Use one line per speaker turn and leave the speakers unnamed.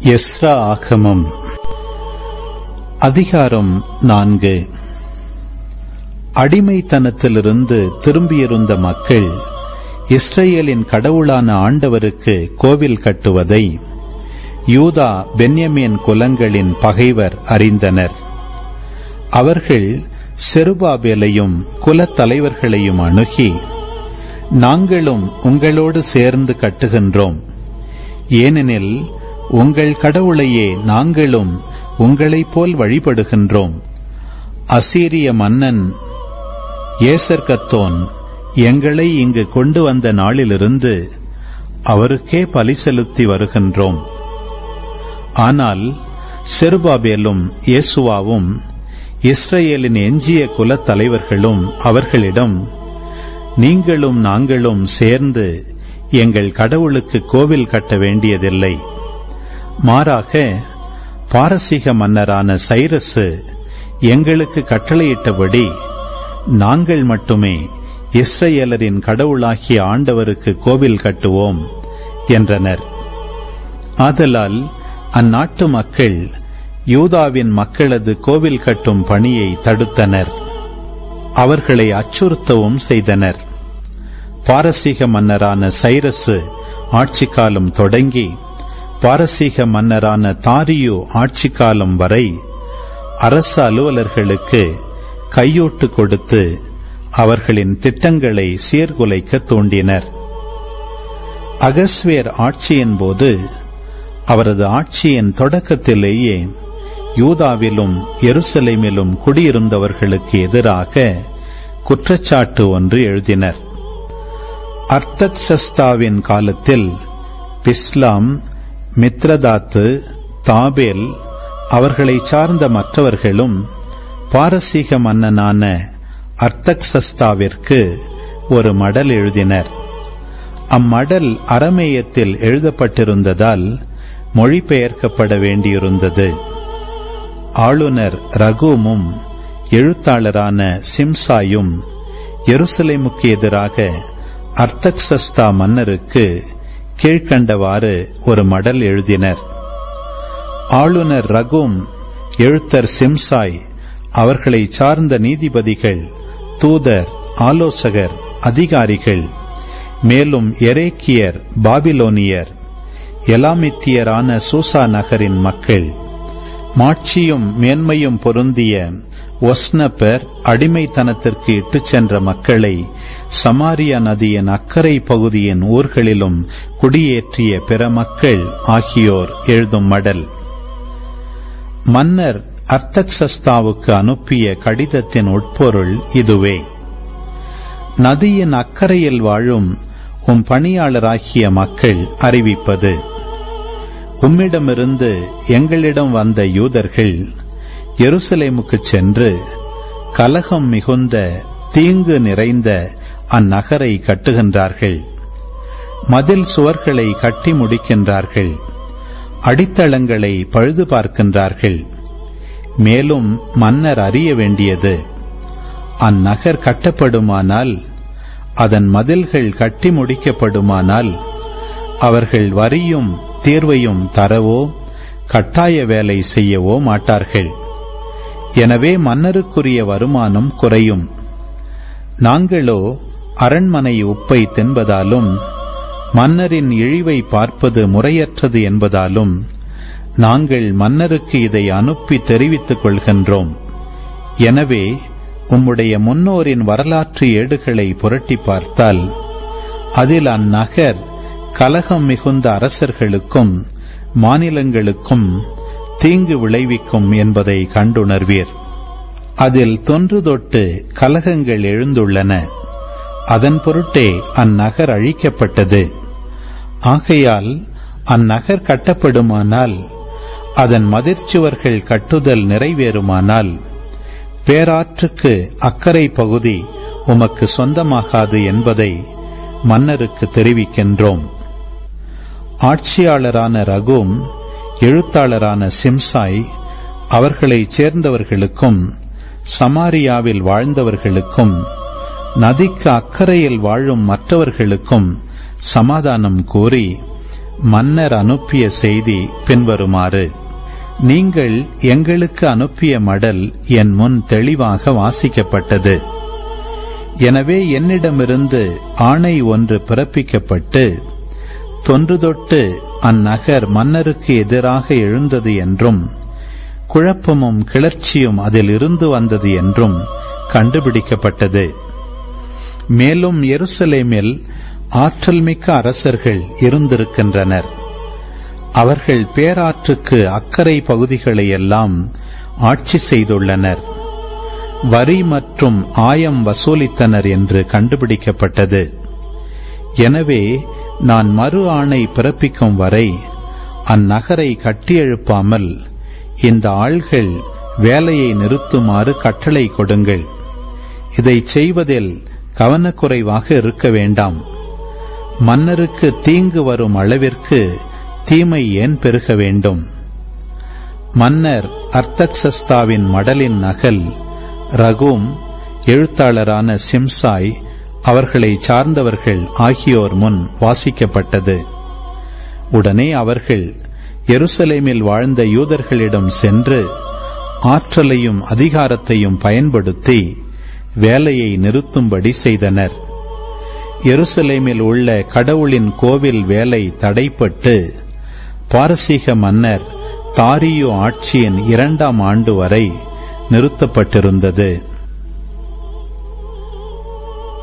Ezra ஆகமம் அதிகாரம் நான்கு அடிமைத்தனத்திலிருந்து திரும்பியிருந்த மக்கள் இஸ்ரேலின் கடவுளான ஆண்டவருக்கு கோவில் கட்டுவதை யூதா பென்யமீன் குலங்களின் பகைவர் அறிந்தனர் அவர்கள் செருபாபேலையும் குலத் தலைவர்களையும் அணுகி நாங்களும் உங்களோடு சேர்ந்து கட்டுகின்றோம் ஏனெனில் உங்கள் கடவுளையே நாங்களும் உங்களைப் போல் வழிபடுகின்றோம் அசீரிய மன்னன் ஏசர்கத்தோன் எங்களை இங்கு கொண்டு வந்த நாளிலிருந்து அவருக்கே பலி செலுத்தி வருகின்றோம் ஆனால் செருபாபேலும் இயேசுவாவும் இஸ்ரேலின் எஞ்சிய குலத் தலைவர்களும் அவர்களிடம் நீங்களும் நாங்களும் சேர்ந்து எங்கள் கடவுளுக்கு கோவில் கட்ட வேண்டியதில்லை மாறாக பாரசீக மன்னரான சைரசு எங்களுக்கு கட்டளையிட்டபடி நாங்கள் மட்டுமே இஸ்ரேலரின் கடவுளாகிய ஆண்டவருக்கு கோவில் கட்டுவோம் என்றனர் ஆதலால் அந்நாட்டு மக்கள் யூதாவின் மக்களது கோவில் கட்டும் பணியை தடுத்தனர் அவர்களை அச்சுறுத்தவும் செய்தனர் பாரசீக மன்னரான சைரசு ஆட்சி காலம் தொடங்கி பாரசீக மன்னரான தாரியு ஆட்சி காலம் வரை அரசு அலுவலர்களுக்கு கையூட்டு கொடுத்து அவர்களின் திட்டங்களை சீர்குலைக்க தூண்டினர் அகஸ்வேர் ஆட்சியின் போது அவரது ஆட்சியின் தொடக்கத்திலேயே யூதாவிலும் எருசலேமிலும் குடியிருந்தவர்களுக்கு எதிராக குற்றச்சாட்டு ஒன்று எழுதினர் அர்த்தக்சஸ்தாவின் காலத்தில் பிஸ்லாம் மித்ரதாத்து தாபேல் அவர்களை சார்ந்த மற்றவர்களும் பாரசீக மன்னனான அர்த்தக்சஸ்தாவிற்கு ஒரு மடல் எழுதினர் அம்மடல் அரமேயத்தில் எழுதப்பட்டிருந்ததால் மொழிபெயர்க்கப்பட வேண்டியிருந்தது ஆளுநர் ரகுமும் எழுத்தாளரான சிம்சாயும் எருசலேமுக்கு எதிராக அர்த்தக்சஸ்தா மன்னருக்கு கீழ்கண்டவாறு ஒரு மடல் எழுதினர் ஆளுநர் ரகும் எழுத்தர் சிம்சாய் அவர்களை சார்ந்த நீதிபதிகள் தூதர் ஆலோசகர் அதிகாரிகள் மேலும் எரேக்கியர் பாபிலோனியர் எலாமித்தியரான சூசா நகரின் மக்கள் மாட்சியும் மேன்மையும் பொருந்திய ஒஸ்னப்பர் அடிமைத்தனத்திற்கு இட்டுச் சென்ற மக்களை சமாரியா நதியின் அக்கறை பகுதியின் ஊர்களிலும் குடியேற்றிய பிற மக்கள் ஆகியோர் எழுதும் மடல் மன்னர் அர்த்தக்சஸ்தாவுக்கு அனுப்பிய கடிதத்தின் உட்பொருள் இதுவே நதியின் அக்கறையில் வாழும் உம் பணியாளராகிய மக்கள் அறிவிப்பது உம்மிடமிருந்து எங்களிடம் வந்த யூதர்கள் எருசலேமுக்கு சென்று கலகம் மிகுந்த தீங்கு நிறைந்த அந்நகரை கட்டுகின்றார்கள் மதில் சுவர்களை கட்டி முடிக்கின்றார்கள் அடித்தளங்களை பழுது பார்க்கின்றார்கள் மேலும் மன்னர் அறிய வேண்டியது அந்நகர் கட்டப்படுமானால் அதன் மதில்கள் கட்டி முடிக்கப்படுமானால் அவர்கள் வரியும் தீர்வையும் தரவோ கட்டாய வேலை செய்யவோ மாட்டார்கள் எனவே மன்னருக்குரிய வருமானம் குறையும் நாங்களோ அரண்மனை உப்பை தின்பதாலும் மன்னரின் இழிவை பார்ப்பது முறையற்றது என்பதாலும் நாங்கள் மன்னருக்கு இதை அனுப்பி தெரிவித்துக் கொள்கின்றோம் எனவே உம்முடைய முன்னோரின் வரலாற்று ஏடுகளை புரட்டி பார்த்தால் அதில் அந்நகர் கலகம் மிகுந்த அரசர்களுக்கும் மாநிலங்களுக்கும் தீங்கு விளைவிக்கும் என்பதை கண்டுணர்வீர் அதில் தொன்று தொட்டு கலகங்கள் எழுந்துள்ளன அதன் பொருட்டே அந்நகர் அழிக்கப்பட்டது ஆகையால் அந்நகர் கட்டப்படுமானால் அதன் மதிர்ச்சுவர்கள் கட்டுதல் நிறைவேறுமானால் பேராற்றுக்கு அக்கறை பகுதி உமக்கு சொந்தமாகாது என்பதை மன்னருக்கு தெரிவிக்கின்றோம் ஆட்சியாளரான ரகும் எழுத்தாளரான சிம்சாய் அவர்களைச் சேர்ந்தவர்களுக்கும் சமாரியாவில் வாழ்ந்தவர்களுக்கும் நதிக்கு அக்கறையில் வாழும் மற்றவர்களுக்கும் சமாதானம் கூறி மன்னர் அனுப்பிய செய்தி பின்வருமாறு நீங்கள் எங்களுக்கு அனுப்பிய மடல் என் முன் தெளிவாக வாசிக்கப்பட்டது எனவே என்னிடமிருந்து ஆணை ஒன்று பிறப்பிக்கப்பட்டு தொன்று தொட்டு அந்நகர் மன்னருக்கு எதிராக எழுந்தது என்றும் குழப்பமும் கிளர்ச்சியும் அதில் இருந்து வந்தது என்றும் கண்டுபிடிக்கப்பட்டது மேலும் எருசலேமில் ஆற்றல் மிக்க அரசர்கள் இருந்திருக்கின்றனர் அவர்கள் பேராற்றுக்கு அக்கறை பகுதிகளை எல்லாம் ஆட்சி செய்துள்ளனர் வரி மற்றும் ஆயம் வசூலித்தனர் என்று கண்டுபிடிக்கப்பட்டது எனவே நான் மறு ஆணை பிறப்பிக்கும் வரை அந்நகரை கட்டியெழுப்பாமல் இந்த ஆள்கள் வேலையை நிறுத்துமாறு கட்டளை கொடுங்கள் இதை செய்வதில் கவனக்குறைவாக இருக்க வேண்டாம் மன்னருக்கு தீங்கு வரும் அளவிற்கு தீமை ஏன் பெருக வேண்டும் மன்னர் அர்த்தக்சஸ்தாவின் மடலின் நகல் ரகூம் எழுத்தாளரான சிம்சாய் அவர்களை சார்ந்தவர்கள் ஆகியோர் முன் வாசிக்கப்பட்டது உடனே அவர்கள் எருசலேமில் வாழ்ந்த யூதர்களிடம் சென்று ஆற்றலையும் அதிகாரத்தையும் பயன்படுத்தி வேலையை நிறுத்தும்படி செய்தனர் எருசலேமில் உள்ள கடவுளின் கோவில் வேலை தடைப்பட்டு பாரசீக மன்னர் தாரியோ ஆட்சியின் இரண்டாம் ஆண்டு வரை நிறுத்தப்பட்டிருந்தது